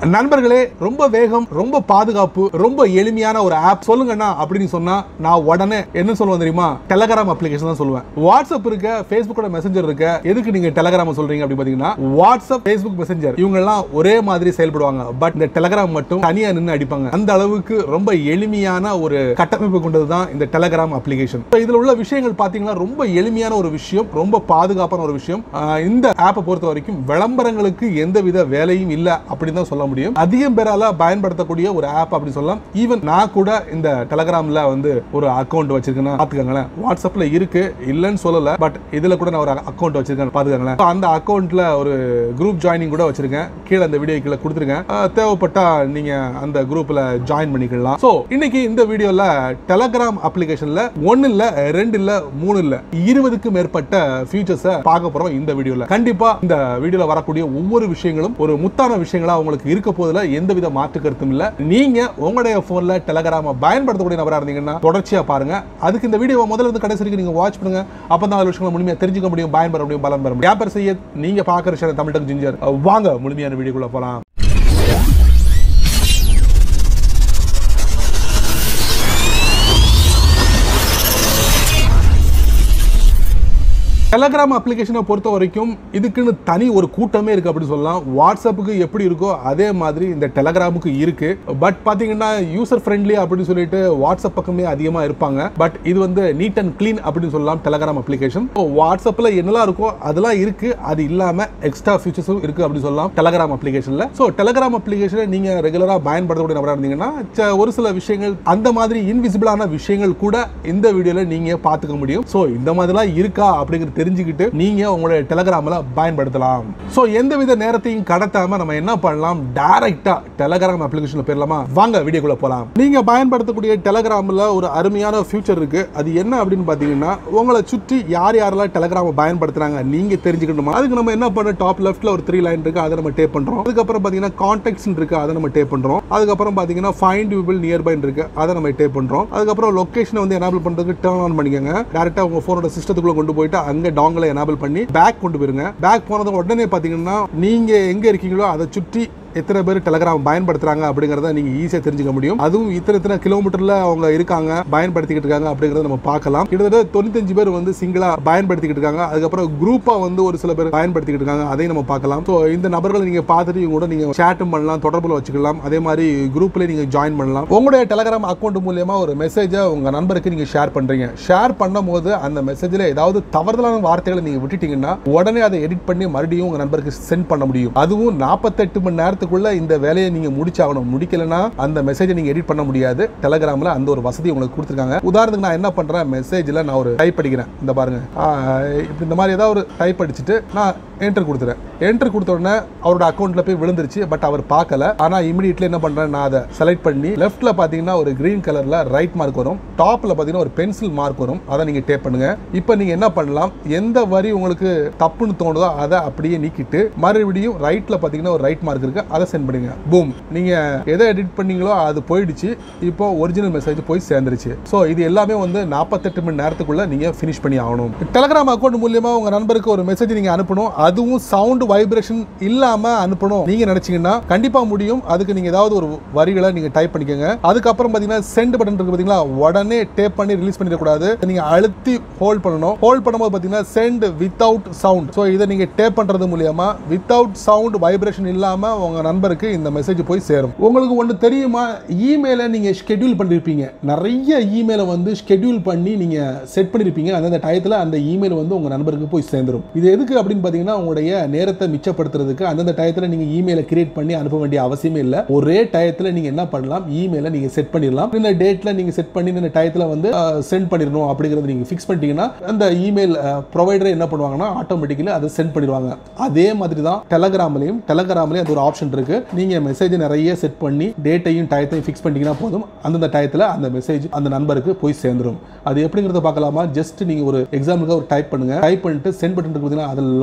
நண்பர்களே ரொம்ப வேகம் ரொம்ப பாதுகாப்பு ரொம்ப எளிமையான ஒரு ஆப் சொல்லுங்கண்ணா அப்படின்னு சொன்னா நான் உடனே என்ன சொல்லுவேன் தெரியுமா டெலகிராம் அப்ளிகேஷன் தான் சொல்லுவேன் வாட்ஸ்அப் இருக்க ஃபேஸ்புக்கோட மெசஞ்சர் இருக்க எதுக்கு நீங்க டெலகிராம் சொல்றீங்க அப்படின்னு பாத்தீங்கன்னா வாட்ஸ்அப் ஃபேஸ்புக் மெசஞ்சர் இவங்க எல்லாம் ஒரே மாதிரி செயல்படுவாங்க பட் இந்த டெலகிராம் மட்டும் தனியா நின்று அடிப்பாங்க அந்த அளவுக்கு ரொம்ப எளிமையான ஒரு கட்டமைப்பு கொண்டது தான் இந்த டெலகிராம் அப்ளிகேஷன் இதுல உள்ள விஷயங்கள் பாத்தீங்கன்னா ரொம்ப எளிமையான ஒரு விஷயம் ரொம்ப பாதுகாப்பான ஒரு விஷயம் ஆஹ் இந்த ஆப்பை பொறுத்த வரைக்கும் விளம்பரங்களுக்கு எந்தவித வேலையும் இல்ல அப்படின்னு தான் சொல்ல முடியும் அதிகம் பேரால பயன்படுத்தக்கூடிய ஒரு ஆப் அப்படி சொல்லலாம் ஈவன் நான் கூட இந்த டெலகிராம்ல வந்து ஒரு அக்கௌண்ட் வச்சிருக்கேன் பாத்துக்கோங்களேன் வாட்ஸ்அப்ல இருக்கு இல்லைன்னு சொல்லல பட் இதுல கூட நான் ஒரு அக்கௌண்ட் வச்சிருக்கேன் பாத்துக்கோங்களேன் So, அந்த அக்கௌண்ட்ல ஒரு குரூப் ஜாயினிங் கூட வச்சிருக்கேன் கீழே அந்த வீடியோ கீழே கொடுத்துருக்கேன் ஆஹ் தேவைப்பட்டா நீங்க அந்த குரூப்ல ஜாயின் பண்ணிக்கலாம் ஸோ இன்னைக்கு இந்த வீடியோல டெலகிராம் அப்ளிகேஷன்ல ஒன்னு இல்ல ரெண்டு இல்ல மூணு இல்ல இருபதுக்கு மேற்பட்ட ஃபீச்சர்ஸை பார்க்க போறோம் இந்த வீடியோல கண்டிப்பா இந்த வீடியோல வரக்கூடிய ஒவ்வொரு விஷயங்களும் ஒரு முத்தான விஷயங்களா உங்களுக்கு இருக்க போதுல எந்தவித மாற்று கருத்தும் இல்ல நீங்க உங்களுடைய போன்ல டெலகிராம பயன்படுத்தக்கூடிய நபரா இருந்தீங்கன்னா தொடர்ச்சியா பாருங்க அதுக்கு இந்த வீடியோ முதல்ல இருந்து கடைசி வரைக்கும் நீங்க வாட்ச் பண்ணுங்க அப்பதான் அதில் விஷயங்களை முழுமையா தெரிஞ்சுக்க முடியும் பயன்பெற முடியும் பலன் பெற முடியும் வியாபார செய்ய நீங்க பாக்குற விஷயம் தமிழ் டெக் ஜிஞ்சர் வாங்க முழுமையான வீடியோக்குள்ள போலாம் டெலகிராம் அப்ளிகேஷனை பொறுத்த வரைக்கும் இதுக்குன்னு தனி ஒரு கூட்டமே இருக்கு அப்படி சொல்லலாம் வாட்ஸ்அப்புக்கு எப்படி இருக்கோ அதே மாதிரி இந்த டெலகிராமுக்கு இருக்கு பட் பாத்தீங்கன்னா யூசர் ஃப்ரெண்ட்லி அப்படின்னு சொல்லிட்டு வாட்ஸ்அப் பக்கமே அதிகமா இருப்பாங்க பட் இது வந்து நீட் அண்ட் க்ளீன் அப்படின்னு சொல்லலாம் டெலகிராம் அப்ளிகேஷன் வாட்ஸ்அப்ல என்னெல்லாம் இருக்கோ அதெல்லாம் இருக்கு அது இல்லாம எக்ஸ்ட்ரா ஃபீச்சர்ஸும் இருக்கு அப்படின்னு சொல்லலாம் டெலகிராம் அப்ளிகேஷன்ல ஸோ டெலகிராம் அப்ளிகேஷனை நீங்க ரெகுலரா பயன்படுத்தக்கூடிய நபரா இருந்தீங்கன்னா ச- ஒரு சில விஷயங்கள் அந்த மாதிரி இன்விசிபிளான விஷயங்கள் கூட இந்த வீடியோல நீங்க பார்த்துக்க முடியும் ஸோ இந்த மாதிரிலாம் இருக்கா அப்படிங்கிறது தெரிஞ்சுக்கிட்டு நீங்க உங்களுடைய டெலகிராம்ல பயன்படுத்தலாம் ஸோ எந்தவித நேரத்தையும் கடத்தாம நம்ம என்ன பண்ணலாம் டைரக்டா டெலகிராம் அப்ளிகேஷன்ல போயிடலாமா வாங்க வீடியோக்குள்ள போலாம் நீங்க பயன்படுத்தக்கூடிய டெலகிராம்ல ஒரு அருமையான ஃபியூச்சர் இருக்கு அது என்ன அப்படின்னு பாத்தீங்கன்னா உங்களை சுற்றி யார் யாரெல்லாம் டெலகிராம பயன்படுத்துறாங்க நீங்க தெரிஞ்சுக்கணுமா அதுக்கு நம்ம என்ன பண்ண டாப் லெஃப்ட்ல ஒரு த்ரீ லைன் இருக்கு அதை நம்ம டேப் பண்றோம் அதுக்கப்புறம் பாத்தீங்கன்னா கான்டாக்ட்ஸ் இருக்கு அதை நம்ம டேப் பண்றோம் அதுக்கப்புறம் பாத்தீங்கன்னா ஃபைண்ட் பீப்பிள் நியர்பை இருக்கு அதை நம்ம டேப் பண்றோம் அதுக்கப்புறம் லொகேஷனை வந்து எனேபிள் பண்றதுக்கு டர்ன் ஆன் பண்ணிக்கோங்க டேரக்டா உங்க போனோட சிஸ்டத்துக்குள்ள கொண்டு போயிட்டு அங்க டாங்கலை எனேபிள் பண்ணி பேக் கொண்டு போயிருங்க பேக் போனது உடனே பாத்தீங்கன்னா நீங்க எங்க இருக்கீங்களோ அதை சுற்றி எத்தனை பேர் டெலகிராம் பயன்படுத்துறாங்க அப்படிங்கறத நீங்க ஈஸியா தெரிஞ்சுக்க முடியும் அதுவும் இத்தனை இத்தனை கிலோமீட்டர்ல அவங்க இருக்காங்க பயன்படுத்திக்கிட்டு இருக்காங்க அப்படிங்கறத நம்ம பார்க்கலாம் கிட்டத்தட்ட தொண்ணூத்தஞ்சு பேர் வந்து சிங்கிளா பயன்படுத்திக்கிட்டு இருக்காங்க அதுக்கப்புறம் குரூப்பா வந்து ஒரு சில பேர் பயன்படுத்திக்கிட்டு இருக்காங்க அதையும் நம்ம பார்க்கலாம் ஸோ இந்த நபர்களை நீங்க பார்த்துட்டு இவங்க கூட நீங்க சேட்டும் பண்ணலாம் தொடர்புல வச்சுக்கலாம் அதே மாதிரி குரூப்ல நீங்க ஜாயின் பண்ணலாம் உங்களுடைய டெலகிராம் அக்கௌண்ட் மூலியமா ஒரு மெசேஜை உங்க நண்பருக்கு நீங்க ஷேர் பண்றீங்க ஷேர் பண்ணும்போது அந்த மெசேஜ்ல ஏதாவது தவறுதலான வார்த்தைகளை நீங்க விட்டுட்டீங்கன்னா உடனே அதை எடிட் பண்ணி மறுபடியும் உங்க நண்பருக்கு சென்ட் பண்ண முடியும் அதுவும் நாற்பத்தெட்டு மணி நேரத்துக்குள்ள இந்த வேலையை நீங்க முடிச்சாகணும் முடிக்கலனா அந்த மெசேஜை நீங்க எடிட் பண்ண முடியாது டெலகிராம்ல அந்த ஒரு வசதி உங்களுக்கு கொடுத்துருக்காங்க உதாரணத்துக்கு நான் என்ன பண்றேன் மெசேஜ்ல நான் ஒரு டைப் அடிக்கிறேன் இந்த பாருங்க ஆஹ் இப்ப இந்த மாதிரி ஏதாவது ஒரு டைப் அடிச்சுட்டு நான் என்டர் கொடுத்துறேன் என்டர் கொடுத்த உடனே அவரோட அக்கௌண்ட்ல போய் விழுந்துருச்சு பட் அவர் பார்க்கல ஆனா இமிடியட்லி என்ன பண்றேன் நான் அதை செலக்ட் பண்ணி லெஃப்ட்ல பாத்தீங்கன்னா ஒரு கிரீன் கலர்ல ரைட் மார்க் வரும் டாப்ல பாத்தீங்கன்னா ஒரு பென்சில் மார்க் வரும் அதை நீங்க டேப் பண்ணுங்க இப்போ நீங்க என்ன பண்ணலாம் எந்த வரி உங்களுக்கு தப்புன்னு தோணுதோ அதை அப்படியே நீக்கிட்டு மறுபடியும் ரைட்ல பாத்தீங்கன்னா ஒரு ரைட் மார்க் இருக்கு அதை சென்ட் பண்ணுங்க பூம் நீங்க எதை எடிட் பண்ணீங்களோ அது போயிடுச்சு இப்போ ஒரிஜினல் மெசேஜ் போய் சேர்ந்துருச்சு ஸோ இது எல்லாமே வந்து நாற்பத்தெட்டு மணி நேரத்துக்குள்ள நீங்க ஃபினிஷ் பண்ணி ஆகணும் டெலகிராம் அக்கௌண்ட் மூலியமா உங்க நண்பருக்கு ஒரு மெசேஜ் நீங்க அனுப்பணும் அதுவும் சவுண்ட் வைப்ரேஷன் இல்லாம அனுப்பணும் நீங்க நினைச்சீங்கன்னா கண்டிப்பா முடியும் அதுக்கு நீங்க ஏதாவது ஒரு வரிகளை நீங்க டைப் பண்ணிக்கோங்க அதுக்கப்புறம் பாத்தீங்கன்னா சென்ட் பட்டன் இருக்கு பாத்தீங்களா உடனே டேப் பண்ணி ரிலீஸ் பண்ணிடக்கூடாது நீங்க அழுத்தி ஹோல்ட் பண்ணணும் ஹோல்ட் பண்ணும்போது பாத்தீங்கன்னா சென்ட் வித்தவுட் சவுண்ட் ஸோ இதை நீங்க டேப் பண்றது மூலியமா வித்தவுட் சவுண்ட் வைப்ரேஷன் இல்லாம உங்க நண்பருக்கு இந்த மெசேஜ் போய் சேரும் உங்களுக்கு ஒன்று தெரியுமா இமெயிலை நீங்க ஷெட்யூல் பண்ணிருப்பீங்க நிறைய இமெயிலை வந்து ஷெட்யூல் பண்ணி நீங்க செட் பண்ணிருப்பீங்க அந்தந்த டயத்துல அந்த இமெயில் வந்து உங்க நண்பருக்கு போய் சேர்ந்துரும் இது எதுக்கு அப்படின்னு பாத்தீங்கன்னா உங்களுடைய நேரத்தை மிச்சப்படுத்துறதுக்கு அந்தந்த டயத்துல நீங்க இமெயிலை கிரியேட் பண்ணி அனுப்ப வேண்டிய அவசியமே இல்லை ஒரே டயத்துல நீங்க என்ன பண்ணலாம் இமெயிலை நீங்க செட் பண்ணிடலாம் இந்த டேட்ல நீங்க செட் பண்ணி இந்த டயத்துல வந்து சென்ட் பண்ணிடணும் அப்படிங்கறத நீங்க ஃபிக்ஸ் பண்ணிட்டீங்கன்னா அந்த இமெயில் ப்ரொவைடர் என்ன பண்ணுவாங்கன்னா ஆட்டோமேட்டிக்கலி அதை சென்ட் பண்ணிடுவாங்க அதே மாதிரி தான் டெலகிராம்லையும் டெலகிராம்லையும் அது ஒரு ஆப்ஷன் இருக்கு நீங்க மெசேஜ் நிறைய செட் பண்ணி டேட்டையும் டயத்தையும் ஃபிக்ஸ் பண்ணிட்டீங்கன்னா போதும் அந்தந்த டயத்துல அந்த மெசேஜ் அந்த நண்பருக்கு போய் சேர்ந்துரும் அது எப்படிங்கிறத பார்க்கலாமா ஜஸ்ட் நீங்க ஒரு எக்ஸாம்பிளுக்கு ஒரு டைப் பண்ணுங்க டைப் பண்ணிட்டு சென்ட் பட்டன் இருக்கு பார்த்தீங்கன்னா அதை லாங் டேப்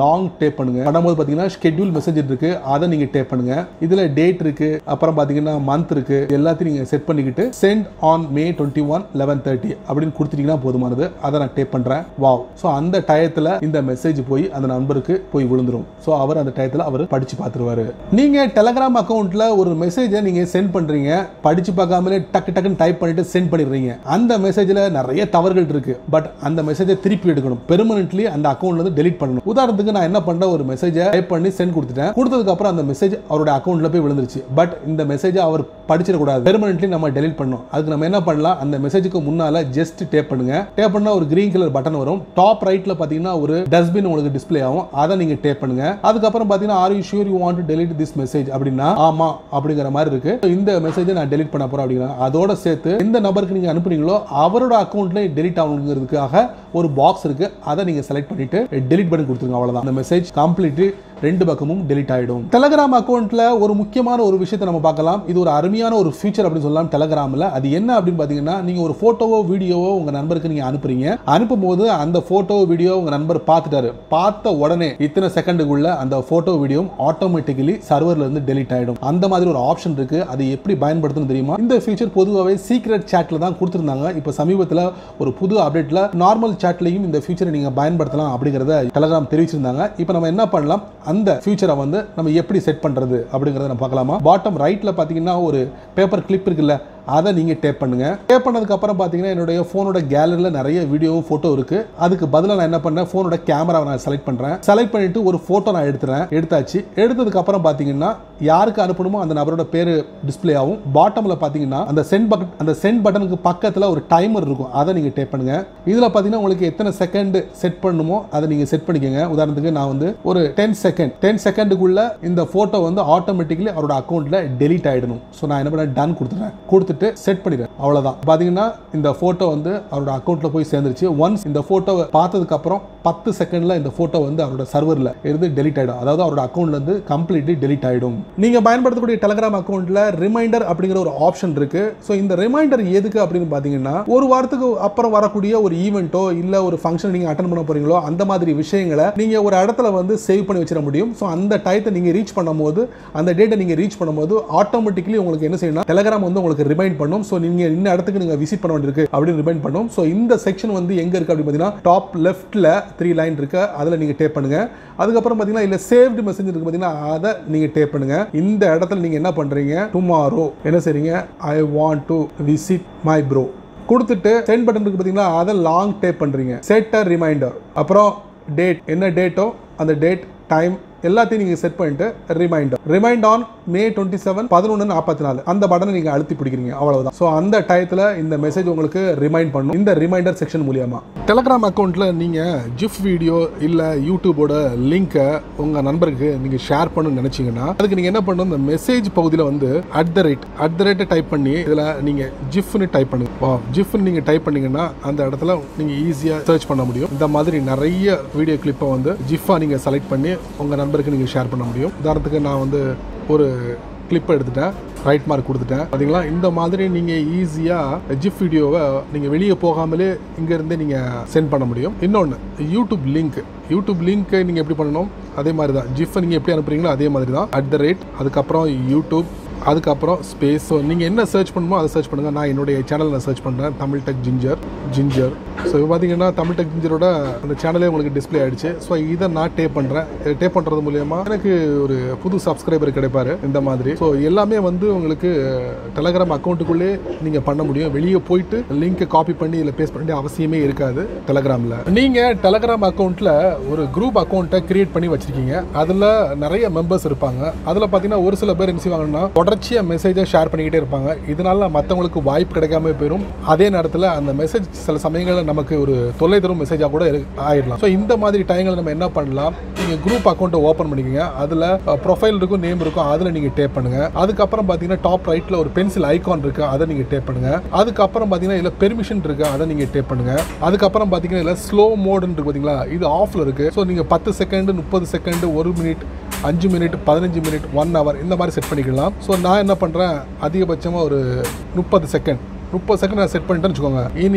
டேப் பண்ணுங்க பண்ணும்போது பார்த்தீங்கன்னா ஷெட்யூல் மெசேஜ் இருக்கு அதை நீங்க டேப் பண்ணுங்க இதுல டேட் இருக்கு அப்புறம் பார்த்தீங்கன்னா மந்த் இருக்கு எல்லாத்தையும் நீங்க செட் பண்ணிக்கிட்டு send on May twenty one eleven thirty அப்படின்னு கொடுத்துட்டீங்கன்னா போதுமானது அதை நான் டேப் பண்றேன் வாவ் ஸோ அந்த டயத்துல இந்த மெசேஜ் போய் அந்த நண்பருக்கு போய் விழுந்துரும் ஸோ அவர் அந்த டயத்துல அவர் படிச்சு பார்த்துருவாரு நீங்க டெலகிராம் அக்கௌண்ட்ல ஒரு மெசேஜை நீங்க சென்ட் பண்றீங்க படிச்சு பார்க்காமலே டக்கு டக்குன்னு டைப் பண்ணிட்டு சென்ட் பண்ணிடுறீங்க அந்த மெசேஜ்ல நிறைய தவறுகள் இருக்கு பட் அந்த மெசேஜை திருப்பி எடுக்கணும் பெர்மனன்ட்லி அந்த அக்கௌண்ட்ல இருந்து டெலிட் பண்ணணும் உதாரணத்துக்கு நான் என்ன பண்ண ஒரு மெசேஜை டைப் பண்ணி சென்ட் கொடுத்துட்டேன் கொடுத்ததுக்கு அப்புறம் அந்த மெசேஜ் அவரோட அக்கௌண்ட்ல போய் விழுந்துருச்சு பட் இந்த மெசேஜை அவர் படிச்சிடக்கூடாது பெர்மனன்ட்லி நம்ம டெலிட் பண்ணணும் அதுக்கு நம்ம என்ன பண்ணலாம் அந்த மெசேஜுக்கு முன்னால ஜஸ்ட் டேப் பண்ணுங்க டேப் பண்ணா ஒரு கிரீன் கலர் பட்டன் வரும் டாப் ரைட்ல பாத்தீங்கன்னா ஒரு டஸ்ட்பின் உங்களுக்கு டிஸ்ப்ளே ஆகும் அதை நீங்க டேப் பண்ணுங்க அதுக்கப்புறம் பாத்தீங்கன்னா are you sure you want to delete this message அப்படின்னா ஆமா அப்படிங்கிற மாதிரி இருக்கு இந்த மெசேஜை நான் டெலிட் பண்ண போறேன் அப்படிங்கிற அதோட சேர்த்து எந்த நபருக்கு நீங்க அனுப்புறீங்களோ அவரோட அக்கௌண்ட்ல டெலிட் ஆகணுங்கிறதுக்காக ஒரு பாக்ஸ் இருக்கு அதை நீங்க செலக்ட் பண்ணிட்டு டெலிட் பண்ணி கொடுத்துருங்க அவ்வளவுதான் அந்த மெசேஜ் கம்ப்ளீட்லி ரெண்டு பக்கமும் டெலிட் ஆயிடும் டெலகிராம் அக்கௌண்ட்ல ஒரு முக்கியமான ஒரு விஷயத்தை நம்ம பார்க்கலாம் இது ஒரு அருமையான ஒரு ஃபீச்சர் அப்படின்னு சொல்லலாம் டெலகிராம்ல அது என்ன அப்படின்னு பாத்தீங்கன்னா நீங்க ஒரு போட்டோவோ வீடியோவோ உங்க நண்பருக்கு நீங்க அனுப்புறீங்க அனுப்பும் போது அந்த போட்டோ வீடியோ உங்க நண்பர் பார்த்துட்டாரு பார்த்த உடனே இத்தனை செகண்டுக்குள்ள அந்த போட்டோ வீடியோ ஆட்டோமேட்டிக்கலி சர்வர்ல இருந்து டெலிட் ஆயிடும் அந்த மாதிரி ஒரு ஆப்ஷன் இருக்கு அது எப்படி பயன்படுத்தணும் தெரியுமா இந்த ஃபீச்சர் பொதுவாகவே சீக்ரெட் சாட்ல தான் கொடுத்துருந்தாங்க இப்போ சமீபத்தில் ஒரு புது அப்டேட்ல நார்மல் சாட்லையும் இந்த ஃபீச்சரை நீங்க பயன்படுத்தலாம் அப்படிங்கறத டெலகிராம் தெரிவிச்சிருந்தாங்க இப்போ நம்ம என்ன பண்ணலாம் அந்த ஃபியூச்சரை வந்து நம்ம எப்படி செட் பண்றது அப்படிங்கறத நம்ம பார்க்கலாமா பாட்டம் ரைட்ல பாத்தீங்கன்னா ஒரு பேப்பர் கிளிப் இருக்குல்ல அதை நீங்கள் டேப் பண்ணுங்க டேப் பண்ணதுக்கு அப்புறம் பார்த்தீங்கன்னா என்னுடைய ஃபோனோட கேலரியில் நிறைய வீடியோவும் ஃபோட்டோ இருக்கு அதுக்கு பதிலாக நான் என்ன பண்ணேன் ஃபோனோட கேமராவை நான் செலக்ட் பண்ணுறேன் செலக்ட் பண்ணிட்டு ஒரு ஃபோட்டோ நான் எடுத்துறேன் எடுத்தாச்சு எடுத்ததுக்கு அப்புறம் பார்த்தீங்கன்னா யாருக்கு அனுப்பணுமோ அந்த நபரோட பேர் டிஸ்ப்ளே ஆகும் பாட்டமில் பார்த்தீங்கன்னா அந்த சென்ட் பட்டன் அந்த சென்ட் பட்டனுக்கு பக்கத்தில் ஒரு டைமர் இருக்கும் அதை நீங்கள் டேப் பண்ணுங்க இதில் பார்த்தீங்கன்னா உங்களுக்கு எத்தனை செகண்ட் செட் பண்ணணுமோ அதை நீங்கள் செட் பண்ணிக்கோங்க உதாரணத்துக்கு நான் வந்து ஒரு டென் செகண்ட் டென் செகண்டுக்குள்ள இந்த ஃபோட்டோ வந்து ஆட்டோமேட்டிக்கலி அவரோட அக்கௌண்ட்டில் டெலீட் ஆகிடணும் ஸோ நான் என்ன பண்ணேன் டன் கொடுத்துறேன் கொடுத்துட்டு செட் பண்ணிடுறேன் அவ்வளவுதான் பாத்தீங்கன்னா இந்த போட்டோ வந்து அவரோட அக்கௌண்ட்ல போய் சேர்ந்துருச்சு ஒன்ஸ் இந்த போட்டோவை பார்த்ததுக்கு அப்புறம் பத்து செகண்ட்ல இந்த போட்டோ வந்து அவரோட சர்வர்ல இருந்து டெலிட் ஆயிடும் அதாவது அவரோட அக்கௌண்ட்ல இருந்து கம்ப்ளீட்லி டெலிட் ஆயிடும் நீங்க பயன்படுத்தக்கூடிய டெலிகிராம் அக்கௌண்ட்ல ரிமைண்டர் அப்படிங்கிற ஒரு ஆப்ஷன் இருக்கு ஸோ இந்த ரிமைண்டர் எதுக்கு அப்படின்னு பாத்தீங்கன்னா ஒரு வாரத்துக்கு அப்புறம் வரக்கூடிய ஒரு ஈவெண்ட்டோ இல்ல ஒரு ஃபங்க்ஷன் நீங்க அட்டன் பண்ண போறீங்களோ அந்த மாதிரி விஷயங்களை நீங்க ஒரு இடத்துல வந்து சேவ் பண்ணி வச்சிட முடியும் ஸோ அந்த டயத்தை நீங்க ரீச் பண்ணும்போது அந்த டேட்டை நீங்க ரீச் பண்ணும்போது ஆட்டோமேட்டிக்கலி உங்களுக்கு என்ன செய்யணும் டெலிகிராம் வந்து உங்களுக்கு ரிமைண்ட் பண்ணும் ஸோ நீங்க இந்த இடத்துக்கு நீங்க விசிட் பண்ண வேண்டியிருக்கு அப்படின்னு ரிமைண்ட் பண்ணும் ஸோ இந்த செக்ஷன் வந்து எங்க இருக்கு அப்படின்னு பார்த்தீங்கன்னா டாப் லெஃப்ட்ல த்ரீ லைன் இருக்கு அதில் நீங்க டேப் பண்ணுங்க அதுக்கப்புறம் பார்த்தீங்கன்னா இல்ல சேவ்டு மெசேஜ் இருக்கு பார்த்தீங்கன்னா அதை நீங்க டேப் பண்ணுங்க இந்த இடத்துல நீங்க என்ன பண்றீங்க டுமாரோ என்ன செய்றீங்க I want to visit my bro கொடுத்துட்டு சென்ட் பட்டன் இருக்கு பார்த்தீங்களா அதை லாங் டேப் பண்றீங்க செட் அ ரிமைண்டர் அப்புறம் டேட் என்ன டேட்டோ அந்த டேட் டைம் எல்லாத்தையும் நீங்கள் செட் பண்ணிட்டு reminder remind on May twenty seven பதினொன்று நாற்பத்தி நாலு அந்த பட்டனை நீங்கள் அழுத்தி பிடிக்கிறீங்க அவ்வளவுதான் ஸோ அந்த டயத்தில் இந்த மெசேஜ் உங்களுக்கு ரிமைண்ட் பண்ணும் இந்த ரிமைண்டர் செக்ஷன் மூலியமா டெலகிராம் அக்கௌண்ட்டில் நீங்கள் ஜிஃப் வீடியோ இல்லை யூடியூபோட லிங்கை உங்கள் நண்பருக்கு நீங்கள் ஷேர் பண்ணணும்னு நினச்சிங்கன்னா அதுக்கு நீங்கள் என்ன பண்ணணும் இந்த மெசேஜ் பகுதியில் வந்து at the rate at the ரேட்டை டைப் பண்ணி இதில் நீங்கள் ஜிஃப்னு டைப் பண்ணுங்க வா ஜிஃப்னு நீங்கள் டைப் பண்ணீங்கன்னா அந்த இடத்துல நீங்கள் ஈஸியாக சர்ச் பண்ண முடியும் இந்த மாதிரி நிறைய வீடியோ கிளிப்பை வந்து ஜிஃபா நீங்கள் செலக்ட் பண்ணி உங்கள் நண்பருக்கு நீங்கள் ஷேர் பண்ண முடியும் உதாரணத்துக்கு நான் வந்து ஒரு கிளிப்பை எடுத்துட்டேன் ரைட் மார்க் கொடுத்துட்டேன் பார்த்தீங்களா இந்த மாதிரி நீங்கள் ஈஸியாக ஜிப் வீடியோவை நீங்கள் வெளியே போகாமலே இங்கேருந்தே நீங்கள் சென்ட் பண்ண முடியும் இன்னொன்று யூடியூப் லிங்க் யூடியூப் லிங்க்கை நீங்கள் எப்படி பண்ணணும் அதே மாதிரி தான் ஜிஃபை நீங்கள் எப்படி அனுப்புறீங்களோ அதே மாதிரி தான் அட் த ரேட் அதுக்கப்புறம் யூடியூப் அதுக்கப்புறம் ஸ்பேஸ் ஸோ நீங்கள் என்ன சர்ச் பண்ணணுமோ அதை சர்ச் பண்ணுங்கள் நான் என்னுடைய சேனலில் நான் சர்ச் பண்ணுறேன் Tamil tech ginger ginger so இப்போ பார்த்தீங்கன்னா தமிழ் டெக் ஜிஞ்சரோட அந்த சேனலே உங்களுக்கு டிஸ்ப்ளே ஆயிடுச்சு ஸோ இதை நான் டேப் பண்ணுறேன் டேப் பண்ணுறது மூலியமா எனக்கு ஒரு புது சப்ஸ்கிரைபர் கிடைப்பாரு இந்த மாதிரி ஸோ எல்லாமே வந்து உங்களுக்கு டெலகிராம் அக்கௌண்ட்டுக்குள்ளே நீங்கள் பண்ண முடியும் வெளியே போயிட்டு லிங்கை காப்பி பண்ணி இதில் பேஸ்ட் பண்ண வேண்டிய அவசியமே இருக்காது டெலகிராமில் நீங்கள் டெலகிராம் அக்கௌண்ட்டில் ஒரு குரூப் அக்கௌண்ட்டை கிரியேட் பண்ணி வச்சிருக்கீங்க அதில் நிறைய மெம்பர்ஸ் இருப்பாங்க அதில் பார்த்தீங்கன்னா ஒரு சில பேர் என்ன செய்வாங்கன்னா தொடர்ச்சியாக மெசேஜை ஷேர் பண்ணிக்கிட்டே இருப்பாங்க இதனால மற்றவங்களுக்கு வாய்ப்பு கிடைக்காம போயிடும் அதே நேரத்தில் அந்த மெசேஜ் சில சமயங்களில் நமக்கு ஒரு தொலை தரும் மெசேஜாக கூட இரு- ஆயிடலாம் ஸோ இந்த மாதிரி டைங்களில் நம்ம என்ன பண்ணலாம் நீங்கள் குரூப் அக்கௌண்ட்டை ஓப்பன் பண்ணிக்கோங்க அதில் ப்ரொஃபைல் இருக்கும் நேம் இருக்கும் அதில் நீங்கள் டேப் பண்ணுங்க அதுக்கப்புறம் பார்த்தீங்கன்னா டாப் ரைட்டில் ஒரு பென்சில் ஐகான் இருக்கு அதை நீங்கள் டேப் பண்ணுங்க அதுக்கப்புறம் பார்த்தீங்கன்னா இதில் பெர்மிஷன் இருக்கு அதை நீங்கள் டேப் பண்ணுங்க அதுக்கப்புறம் பார்த்தீங்கன்னா இதில் ஸ்லோ மோடுன்னு இருக்கு பார்த்தீங்களா இது ஆஃப்ல இருக்கு ஸோ நீங்கள் பத்து செகண்ட் முப்பது செகண்ட் ஒரு மினிட் அஞ்சு மினிட் பதினஞ்சு மினிட் ஒன் ஹவர் இந்த மாதிரி செட் பண்ணிக்கலாம் ஸோ நான் என்ன பண்ணுறேன் அதிகபட்சமாக ஒரு முப்பது செகண்ட் முப்பது செகண்ட் நான் செட் பண்ணிட்டேன்னு வச்சுக்கோங்க இனி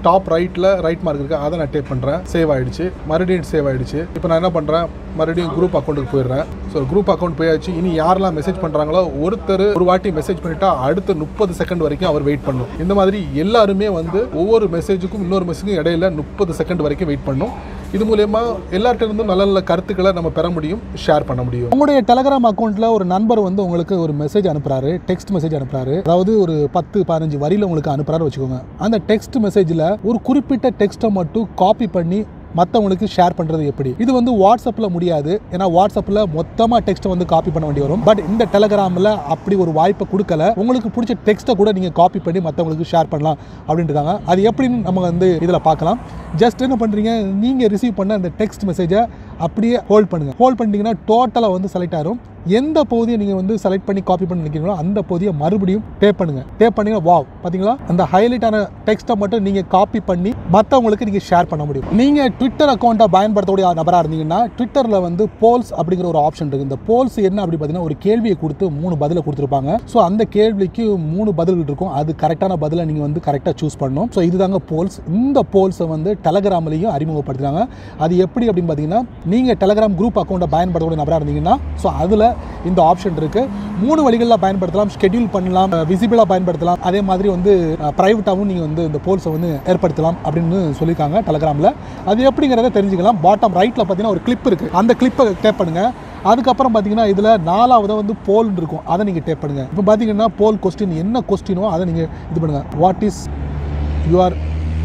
டாப் ரைட்டில் ரைட் மார்க் இருக்கு அதை நான் டேப் பண்ணுறேன் சேவ் ஆயிடுச்சு மறுபடியும் சேவ் ஆயிடுச்சு இப்போ நான் என்ன பண்ணுறேன் மறுபடியும் குரூப் அக்கௌண்ட்டுக்கு போயிடுறேன் ஸோ குரூப் அக்கௌண்ட் போயாச்சு இனி யாரெல்லாம் மெசேஜ் பண்ணுறாங்களோ ஒருத்தர் ஒரு வாட்டி மெசேஜ் பண்ணிட்டா அடுத்த முப்பது செகண்ட் வரைக்கும் அவர் வெயிட் பண்ணும் இந்த மாதிரி எல்லாருமே வந்து ஒவ்வொரு மெசேஜுக்கும் இன்னொரு மெசேஜுக்கும் இடையில முப்பது செகண்ட் வரைக்கும் வெயிட் பண்ணும் இது மூலயமா எல்லார்ட்ட இருந்தும் நல்ல நல்ல கருத்துக்களை நம்ம பெற முடியும் ஷேர் பண்ண முடியும் உங்களுடைய டெலகிராம் அக்கௌண்ட்டில் ஒரு நண்பர் வந்து உங்களுக்கு ஒரு மெசேஜ் அனுப்புறாரு டெக்ஸ்ட் மெசேஜ் அனுப்புறாரு அதாவது ஒரு பத்து பதினஞ்சு வரியில் உங்களுக்கு அனுப்புறாரு வச்சுக்கோங்க அந்த டெக்ஸ்ட் மெசேஜில் ஒரு குறிப்பிட்ட டெக்ஸ்ட்டை மட்டும் காப்பி பண்ணி மற்றவங்களுக்கு ஷேர் பண்ணுறது எப்படி இது வந்து வாட்ஸ்அப்பில் முடியாது ஏன்னா வாட்ஸ்அப்பில் மொத்தமாக டெக்ஸ்ட்டை வந்து காப்பி பண்ண வேண்டி வரும் பட் இந்த டெலகிராமில் அப்படி ஒரு வாய்ப்பை கொடுக்கல உங்களுக்கு பிடிச்ச டெக்ஸ்ட்டை கூட நீங்கள் காப்பி பண்ணி மற்றவங்களுக்கு ஷேர் பண்ணலாம் அப்படின்ட்டுருக்காங்க அது எப்படின்னு நம்ம வந்து இதில் பார்க்கலாம் ஜஸ்ட் என்ன பண்ணுறீங்க நீங்கள் ரிசீவ் பண்ண அந்த டெக்ஸ்ட் மெசேஜை அப்படியே ஹோல்ட் பண்ணுங்கள் ஹோல்ட் பண்ணிட்டீங்கன்னா டோட்டலாக வந்து செலக்ட் ஆகும் எந்த பகுதியை நீங்கள் வந்து செலக்ட் பண்ணி காப்பி பண்ணி நினைக்கிறீங்களோ அந்த பகுதியை மறுபடியும் டேப் பண்ணுங்க டேப் பண்ணீங்கன்னா வாவ் பார்த்தீங்களா அந்த ஹைலைட் ஆன டெக்ஸ்ட்டை மட்டும் நீங்கள் காப்பி பண்ணி மற்றவங்களுக்கு நீங்கள் ஷேர் பண்ண முடியும் நீங்கள் ட்விட்டர் அக்கௌண்ட்டை பயன்படுத்தக்கூடிய நபராக இருந்தீங்கன்னா ட்விட்டரில் வந்து போல்ஸ் அப்படிங்கிற ஒரு ஆப்ஷன் இருக்குது இந்த போல்ஸ் என்ன அப்படி பார்த்தீங்கன்னா ஒரு கேள்வியை கொடுத்து மூணு பதிலை கொடுத்துருப்பாங்க ஸோ அந்த கேள்விக்கு மூணு பதில்கள் இருக்கும் அது கரெக்டான பதிலை நீங்கள் வந்து கரெக்டாக சூஸ் பண்ணணும் ஸோ இதுதாங்க போல்ஸ் இந்த போல்ஸை வந்து டெலகிராம்லையும் அறிமுகப்படுத்துறாங்க அது எப்படி அப்படின்னு பார்த்தீங்கன்னா நீங்கள் டெலகிராம் குரூப் அக்கௌண்ட்டை பயன்படுத்தக்கூடிய நபராக இருந்தீங்கன்னா ஸோ அதில் இந்த ஆப்ஷன் இருக்குது மூணு வழிகளில் பயன்படுத்தலாம் ஸ்கெடியூல் பண்ணலாம் விசிபிளாக பயன்படுத்தலாம் அதே மாதிரி வந்து ப்ரைவேட்டாகவும் நீங்கள் வந்து இந்த போல்ஸை வந்து ஏற்படுத்தலாம் அப்படின்னு சொல்லியிருக்காங்க டெலகிராமில் அது எப்படிங்கிறத தெரிஞ்சுக்கலாம் பாட்டம் ரைட்டில் பார்த்தீங்கன்னா ஒரு கிளிப் இருக்குது அந்த கிளிப்பை டேப் பண்ணுங்கள் அதுக்கப்புறம் பார்த்தீங்கன்னா இதில் நாலாவது வந்து போல் இருக்கும் அதை நீங்கள் டேப் பண்ணுங்கள் இப்போ பார்த்தீங்கன்னா போல் கொஸ்டின் என்ன கொஸ்டினோ அதை நீங்கள் இது பண்ணுங்கள் வாட் இஸ் யுவர்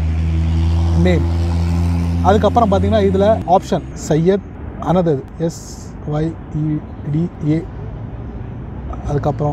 நேம் அதுக்கப்புறம் பார்த்தீங்கன்னா இதில் option Syed another S Y E D A அதுக்கப்புறம்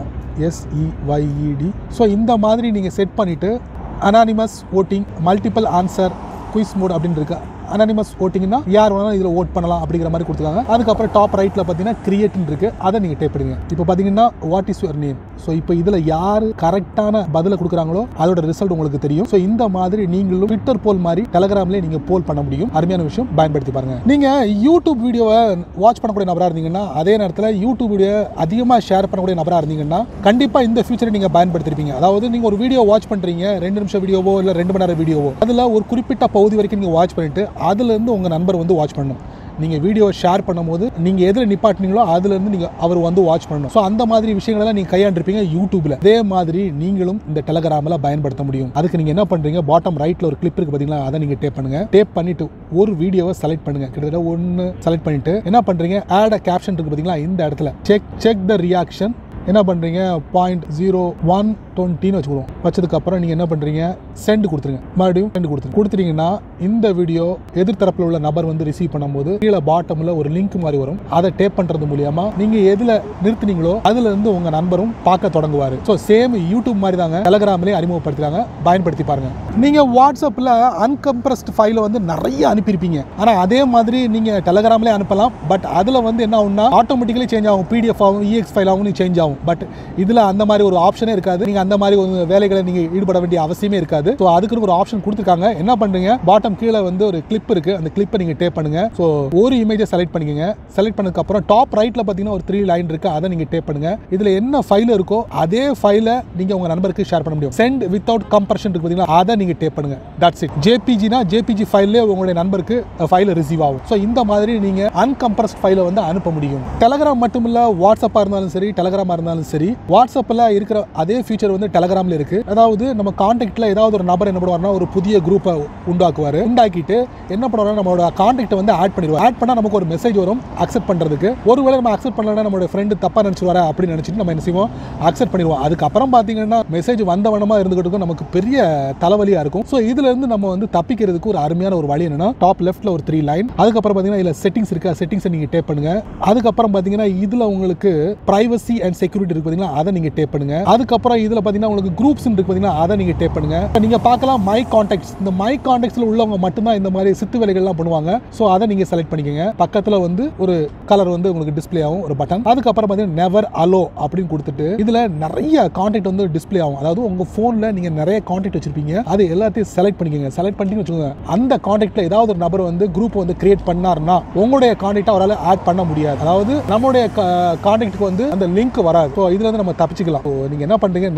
எஸ்இஒய்இடி ஸோ இந்த மாதிரி நீங்கள் செட் பண்ணிவிட்டு anonymous voting multiple answer quiz mode அப்படின்னு இருக்கு அனானிமஸ் ஓட்டிங்னா யார் வேணாலும் இதில் ஓட் பண்ணலாம் அப்படிங்கிற மாதிரி கொடுத்துருக்காங்க அதுக்கப்புறம் டாப் ரைட்டில் பார்த்தீங்கன்னா கிரியேட்னு இருக்கு அதை நீங்கள் டைப் பண்ணுங்க இப்போ பார்த்தீங்கன்னா what is your name so இப்போ இதில் யார் கரெக்டான பதிலை கொடுக்குறாங்களோ அதோட ரிசல்ட் உங்களுக்கு தெரியும் ஸோ இந்த மாதிரி நீங்களும் ட்விட்டர் போல் மாதிரி டெலகிராம்லேயே நீங்கள் போல் பண்ண முடியும் அருமையான விஷயம் பயன்படுத்தி பாருங்க நீங்கள் யூடியூப் வீடியோவை வாட்ச் பண்ணக்கூடிய நபராக இருந்தீங்கன்னா அதே நேரத்தில் யூடியூப் வீடியோ அதிகமாக ஷேர் பண்ணக்கூடிய நபராக இருந்தீங்கன்னா கண்டிப்பாக இந்த ஃபியூச்சரை நீங்கள் பயன்படுத்திருப்பீங்க அதாவது நீங்கள் ஒரு வீடியோ வாட்ச் பண்ணுறீங்க ரெண்டு நிமிஷம் வீடியோவோ இல்லை ரெண்டு மணி நேரம் வீடியோவோ அதில் ஒரு குறிப்பிட்ட பகுதி வரைக்கும் நீங்கள் வாட்ச் பண்ணிட்டு அதுலேருந்து உங்கள் நண்பர் வந்து வாட்ச் பண்ணணும் நீங்கள் வீடியோ ஷேர் பண்ணும்போது நீங்கள் எதில் நிப்பாட்டினீங்களோ அதுலேருந்து நீங்கள் அவர் வந்து வாட்ச் பண்ணணும் ஸோ அந்த மாதிரி விஷயங்களெல்லாம் நீங்கள் கையாண்டிருப்பீங்க யூடியூப்பில் அதே மாதிரி நீங்களும் இந்த டெலகிராமில் பயன்படுத்த முடியும் அதுக்கு நீங்கள் என்ன பண்ணுறீங்க பாட்டம் ரைட்டில் ஒரு கிளிப் இருக்கு பார்த்தீங்களா அதை நீங்கள் டேப் பண்ணுங்க டேப் பண்ணிட்டு ஒரு வீடியோவை செலக்ட் பண்ணுங்க கிட்டத்தட்ட ஒன்று செலக்ட் பண்ணிட்டு என்ன பண்ணுறீங்க ஆட் அ கேப்ஷன் இருக்கு பார்த்தீங்களா இந்த இடத்துல செக் செக் த ரியாக்ஷன் என்ன பண்ணுறீங்க பாயிண்ட் ஜீரோ ஒன் டுவெண்ட்டின்னு வச்சுக்கிறோம் வச்சதுக்கப்புறம் நீங்கள் என்ன பண்ணுறீங்க சென்ட் கொடுத்துருங்க மறுபடியும் சென்ட் கொடுத்துருங்க கொடுத்துட்டீங்கன்னா இந்த வீடியோ எதிர்த்தரப்பில் உள்ள நபர் வந்து ரிசீவ் பண்ணும்போது கீழே பாட்டமில் ஒரு லிங்க் மாதிரி வரும் அதை டேப் பண்ணுறது மூலியமா நீங்கள் எதில் நிறுத்துனீங்களோ அதுல இருந்து உங்கள் நண்பரும் பார்க்க தொடங்குவார் ஸோ சேம் யூடியூப் மாதிரி தாங்க டெலகிராம்லேயே அறிமுகப்படுத்துறாங்க பயன்படுத்தி பாருங்க நீங்கள் வாட்ஸ்அப்பில் அன்கம்ப்ரஸ்ட் ஃபைலை வந்து நிறைய அனுப்பியிருப்பீங்க ஆனால் அதே மாதிரி நீங்கள் டெலகிராம்லேயே அனுப்பலாம் பட் அதில் வந்து என்ன ஆகும்னா ஆட்டோமேட்டிக்கலி சேஞ்ச் ஆகும் பிடிஎஃப் ஆகும் இஎக்ஸ் ஃபைல் ஆகும் சேஞ்ச் ஆகும் பட் இதில் அந்த மாதிரி ஒரு ஆப்ஷனே இருக்காது நீங்கள் அந்த மாதிரி ஒரு வேலைகளை நீங்கள் ஈடுபட வேண்டிய அவசியமே இருக்காது ஸோ அதுக்குன்னு ஒரு ஆப்ஷன் கொடுத்துருக்காங்க என்ன பண்ணுறீங்க பாட்டம் கீழே வந்து ஒரு கிளிப் இருக்கு அந்த கிளிப்பை நீங்கள் டேப் பண்ணுங்க ஸோ ஒரு இமேஜை செலக்ட் பண்ணிக்கோங்க செலக்ட் பண்ணதுக்கப்புறம் டாப் ரைட்டில் பார்த்தீங்கன்னா ஒரு த்ரீ லைன் இருக்கு அதை நீங்கள் டேப் பண்ணுங்க இதில் என்ன ஃபைல் இருக்கோ அதே ஃபைலை நீங்கள் உங்கள் நண்பருக்கு ஷேர் பண்ண முடியும் சென்ட் வித்தவுட் கம்ப்ரஷன் இருக்கு பார்த்தீங்களா அதை நீங்கள் டேப் பண்ணுங்க தட்ஸ் இட் ஜேபிஜினா ஜேபிஜி ஃபைல்லே உங்களுடைய நண்பருக்கு ஃபைல் ரிசீவ் ஆகும் ஸோ இந்த மாதிரி நீங்கள் அன்கம்ப்ரஸ்ட் ஃபைலை வந்து அனுப்ப முடியும் டெலகிராம் மட்டும் இல்ல வாட்ஸ்அப்பாக இருந்தாலும் சரி டெலகிராமா இருந்தாலும் சரி வாட்ஸ்அப்பில் இருக்கிற அதே ஃபீச்சர் வந்து டெலகிராமில் இருக்கு அதாவது நம்ம காண்டாக்டில் ஏதாவது ஒரு நபர் என்ன பண்ணுவார்னா ஒரு புதிய குரூப்பை உண்டாக்குவார் உண்டாக்கிட்டு என்ன பண்ணுவாருன்னா நம்மளோட காண்டாக்டை வந்து ஆட் பண்ணிடுவார் ஆட் பண்ணால் நமக்கு ஒரு மெசேஜ் வரும் அக்செப்ட் பண்ணுறதுக்கு ஒருவேளை நம்ம அக்செப்ட் பண்ணலன்னா நம்மளோட ஃப்ரெண்டு தப்பாக நினச்சிடுவாரா அப்படின்னு நினச்சிட்டு நம்ம என்ன செய்வோம் அக்செப்ட் பண்ணிடுவோம் அதுக்கப்புறம் பார்த்தீங்கன்னா மெசேஜ் வந்தவனமாக இருந்துகிட்டு இருக்கும் நமக்கு பெரிய தலைவலியாக இருக்கும் ஸோ இதுல இருந்து நம்ம வந்து தப்பிக்கிறதுக்கு ஒரு அருமையான ஒரு வழி என்னன்னா டாப் லெஃப்ட்ல ஒரு த்ரீ லைன் அதுக்கப்புறம் பார்த்தீங்கன்னா இதில் செட்டிங்ஸ் இருக்கு செட்டிங்ஸை நீங்கள் டேப் பண்ணுங்க அதுக்கப்புறம் பார்த்தீங்கன்னா இதில் உங்களுக்கு பிரைவசி அண்ட் செக்யூரிட்டி இருக்கு பார்த்தீங்கன்னா அதை நீங்கள் டேப் பண்ணுங்க அதுக்கப்புறம் இதில் பார்த்தீங்கன்னா உங்களுக்கு குரூப்ஸ் இருக்கு பார்த்தீங்கன்னா அதை நீங்கள் டேப் பண்ணுங்க இப்ப நீங்க பார்க்கலாம் மை கான்டாக்ட்ஸ் இந்த மை கான்டாக்ட்ஸில் உள்ளவங்க மட்டும்தான் இந்த மாதிரி சித்து வேலைகள்லாம் பண்ணுவாங்க ஸோ அதை நீங்கள் செலக்ட் பண்ணிக்கோங்க பக்கத்தில் வந்து ஒரு கலர் வந்து உங்களுக்கு டிஸ்ப்ளே ஆகும் ஒரு பட்டன் அதுக்கப்புறம் பார்த்தீங்கன்னா நெவர் அலோ அப்படின்னு கொடுத்துட்டு இதில் நிறைய கான்டாக்ட் வந்து டிஸ்ப்ளே ஆகும் அதாவது உங்கள் ஃபோனில் நீங்கள் நிறைய கான்டாக்ட் வச்சிருப்பீங்க அது எல்லாத்தையும் செலக்ட் பண்ணிக்கோங்க செலக்ட் பண்ணிட்டு வச்சுக்கோங்க அந்த கான்டாக்ட்ல ஏதாவது ஒரு நபர் வந்து குரூப் வந்து கிரியேட் பண்ணாருன்னா உங்களுடைய கான்டாக்ட் அவரால் ஆட் பண்ண முடியாது அதாவது நம்மளுடைய கான்டாக்ட்டுக்கு வந்து அந்த லிங்க் வராது ஸோ இதுல இருந்து நம்ம தப்பிச்சுக்கலாம் ஸோ நீங்க என்ன பண்றீங்க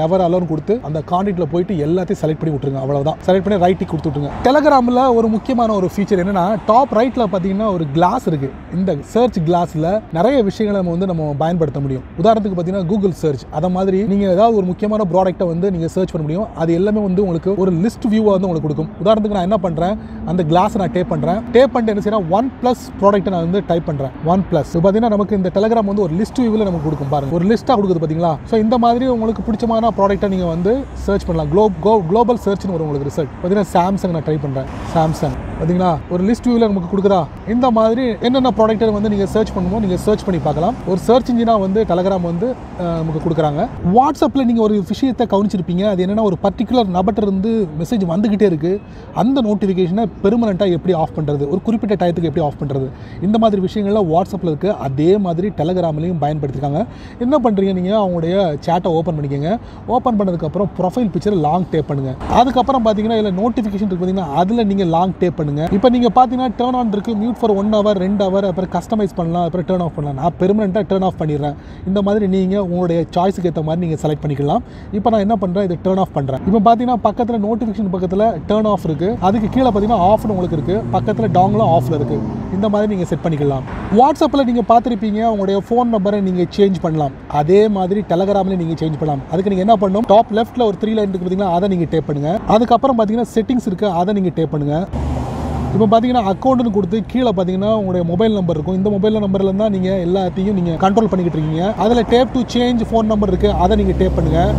நெவர் அலோன் கொடுத்து அந்த காண்டிட்ல போயிட்டு எல்லாத்தையும் செலக்ட் பண்ணி விட்டுருங்க அவ்வளவுதான் செலக்ட் பண்ணி ரைட் டிக் கொடுத்து விட்டுருங்க டெலகிராமில் ஒரு முக்கியமான ஒரு ஃபீச்சர் என்னன்னா டாப் ரைட்ல பார்த்தீங்கன்னா ஒரு கிளாஸ் இருக்கு இந்த சர்ச் கிளாஸ்ல நிறைய விஷயங்களை நம்ம வந்து நம்ம பயன்படுத்த முடியும் உதாரணத்துக்கு பார்த்தீங்கன்னா கூகுள் சர்ச் அதை மாதிரி நீங்க ஏதாவது ஒரு முக்கியமான ப்ராடக்ட்டை வந்து நீங்க சர்ச் பண்ண முடியும் அது எல்லாமே வந்து உங்களுக்கு ஒரு லிஸ்ட் வியூவாக வந்து உங்களுக்கு கொடுக்கும் உதாரணத்துக்கு நான் என்ன பண்றேன் அந்த கிளாஸ் நான் டேப் பண்றேன் டேப் பண்ணிட்டு என்ன செய்யறேன் ஒன் பிளஸ் ப்ராடக்ட்டை நான் வந்து டைப் பண்றேன் ஒன் பிளஸ் இப்போ பார்த்தீங்கன்னா நமக்கு இந்த டெலகிராம் வந்து ஒரு லிஸ்ட் வியூவில் நமக்கு கொடுக்கும் பாருங்க ஒரு லிஸ்ட்டாக கொடுக்குது பார்த்தீங்களா ஸோ இந்த மாதிரி உங்களுக்கு பிடிச்சமான ப்ராடக்ட்டை நீங்கள் வந்து சர்ச் பண்ணலாம் குளோ குளோபல் சர்ச்னு வரும் உங்களுக்கு ரிசல்ட் பார்த்தீங்கன்னா சாம்சங் நான் ட்ரை பண்ணுறேன் சாம்சங் பார்த்தீங்களா ஒரு லிஸ்ட் வியூவில் நமக்கு கொடுக்குதா இந்த மாதிரி என்னென்ன ப்ராடக்ட்டை வந்து நீங்கள் சர்ச் பண்ணுமோ நீங்கள் சர்ச் பண்ணி பார்க்கலாம் ஒரு சர்ச் இன்ஜினாக வந்து டெலகிராம் வந்து அஹ், நமக்கு கொடுக்குறாங்க வாட்ஸ்அப்பில் நீங்கள் ஒரு விஷயத்தை கவனிச்சிருப்பீங்க அது என்னென்னா ஒரு பர்டிகுலர் நபர்கிட்ட இருந்து மெசேஜ் வந்துக்கிட்டே இருக்குது அந்த நோட்டிஃபிகேஷனை பெர்மனெண்ட்டாக எப்படி ஆஃப் பண்ணுறது ஒரு குறிப்பிட்ட டயத்துக்கு எப்படி ஆஃப் பண்ணுறது இந்த மாதிரி விஷயங்கள்லாம் வாட்ஸ்அப்பில் இருக்குது அதே மாதிரி டெலகிராம்லையும் பயன்படுத்திருக்காங்க என்ன பண்ணுறீங்க நீங்கள் அவங்களுடைய சேட்டை ஓப்பன் பண்ணிக்கோங்க ஓப்பன் பண்ணதுக்கப்புறம் ப்ரொஃபைல் பிக்சர் லாங் டேப் பண்ணுங்கள் அதுக்கப்புறம் பார்த்தீங்கன்னா இல்லை நோட்டிஃபிகேஷன் இருக்கு பார்த்தீங்கன்னா அதில் நீங்கள் லாங் டேப் பண்ணுங்கள் இப்போ நீங்கள் பார்த்தீங்கன்னா டேர்ன் ஆன் இருக்குது மியூட் ஃபார் ஒன் ஹவர் ரெண்டு ஹவர் அப்புறம் கஸ்டமைஸ் பண்ணலாம் அப்புறம் டேர்ன் ஆஃப் பண்ணலாம் நான் பெர்மனெண்ட்டாக டேர்ன் ஆஃப் பண்ணிடுறேன் இந்த மாதிரி நீங்கள் உங்களுடைய சாய்ஸுக்கு ஏற்ற மாதிரி நீங்கள் செலக்ட் பண்ணிக்கலாம் இப்போ நான் என்ன பண்ணுறேன் இதை டேர்ன் ஆஃப் பண்ணுறேன் இப்போ பார்த்தீங்கன்னா பக்கத்தில் நோட்டிஃபிகேஷன் பக்கத்தில் டேர்ன் ஆஃப் இருக்குது அதுக்கு கீழே பார்த்தீங்கன்னா ஆஃப்னு உங்களுக்கு இருக்குது பக்கத்தில் டாங்லும் ஆஃபில் இருக்குது இந்த மாதிரி நீங்கள் செட் பண்ணிக்கலாம் வாட்ஸ்அப்பில் நீங்கள் பார்த்துருப்பீங்க உங்களுடைய ஃபோன் நம்பரை நீங்கள் சேஞ்ச் பண்ணலாம் அதே மாதிரி டெலகிராமில் நீங்கள் சேஞ்ச் பண்ணலாம் அதுக்கு நீங்கள் என்ன பண்ணணும் டாப் லெஃப்ட்டில் ஒரு த்ரீ லைன் இருக்குது பார்த்தீங்கன்னா அதை நீங்கள் டேப் பண்ணுங்கள் அதுக்கப்புறம் பார்த்தீங்கன்னா செட்டிங்ஸ் இருக்குது அதை நீங்கள் டேப் பண்ணுங்கள் இப்போ பார்த்தீங்கன்னா அக்கௌண்ட்னு கொடுத்து கீழே பார்த்தீங்கன்னா உங்களுடைய மொபைல் நம்பர் இருக்கும் இந்த மொபைல் நம்பர்ல தான் நீங்கள் எல்லாத்தையும் நீங்கள் கண்ட்ரோல் பண்ணிக்கிட்டு இருக்கீங்க அதில் tap to change phone number இருக்குது அதை நீங்கள் டேப் பண்ணுங்கள்